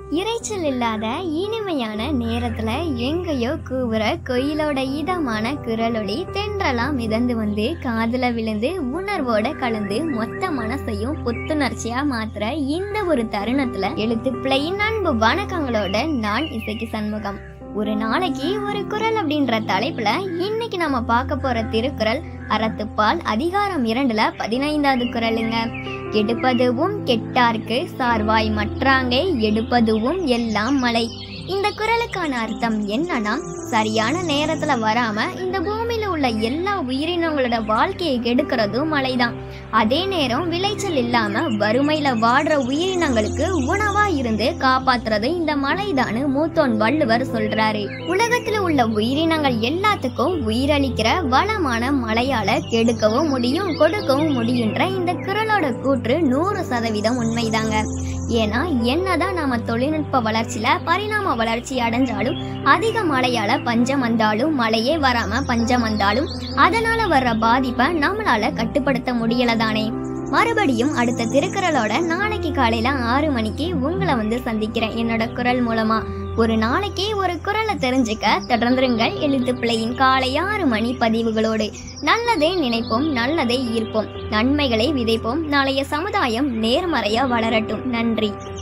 இரைச்சல் இல்லாத இனிமையான நேரத்துல எங்கேயோ கூவுற கொயிலோட இதமான குரலொளி தென்றலாம் மிதந்து வந்து காதுல விழுந்து உணர்வோட கலந்து மொத்த மனசையும் புத்துணர்ச்சியா மாத்துற இந்த ஒரு தருணத்துல எழுத்து பிள்ளையின் அன்பு வணக்கங்களோட நான் இசைக்கு சண்முகம் ஒரு நாளைக்கு ஒரு குரல் அப்படின்ற தலைப்புல இன்னைக்கு நம்ம பார்க்க போற திருக்குறள் அறத்துப்பால் அதிகாரம் இரண்டுல பதினைந்தாவது குரலுங்க கெடுப்பதுவும் கெட்டார்க்கு சார்வாய் மற்றாங்கே எடுப்பதுவும் எல்லாம் மலை இந்த குரலுக்கான அர்த்தம் என்னன்னா சரியான நேரத்துல வராம இந்த பூமியில உள்ள எல்லா உயிரினங்களோட வாழ்க்கையை கெடுக்கிறதும் மழைதான் அதே நேரம் விளைச்சல் இல்லாம வறுமையில வாடுற உயிரினங்களுக்கு உணவா இருந்து காப்பாத்துறது இந்த மழைதான்னு மூத்தோன் வள்ளுவர் சொல்றாரு உலகத்துல உள்ள உயிரினங்கள் எல்லாத்துக்கும் உயிரளிக்கிற வளமான மழையால கெடுக்கவும் முடியும் கொடுக்கவும் முடியுன்ற இந்த குரலோட கூற்று நூறு சதவீதம் உண்மைதாங்க ஏன்னா என்னதான் நாம தொழில்நுட்ப வளர்ச்சியில பரிணாம வளர்ச்சி அடைஞ்சாலும் அதிக மழையால பஞ்சம் வந்தாலும் மழையே வராம பஞ்சம் வந்தாலும் அதனால வர்ற பாதிப்பை நம்மளால கட்டுப்படுத்த முடியல தானே மறுபடியும் அடுத்த திருக்குறளோட நாளைக்கு காலையில ஆறு மணிக்கு உங்களை வந்து சந்திக்கிறேன் என்னோட குரல் மூலமா ஒரு நாளைக்கு ஒரு குரலை தெரிஞ்சுக்க தொடர்ந்துருங்கள் எழுத்து பிள்ளையின் காலை ஆறு மணி பதிவுகளோடு நல்லதே நினைப்போம் நல்லதே ஈர்ப்போம் நன்மைகளை விதைப்போம் நாளைய சமுதாயம் நேர்மறையா வளரட்டும் நன்றி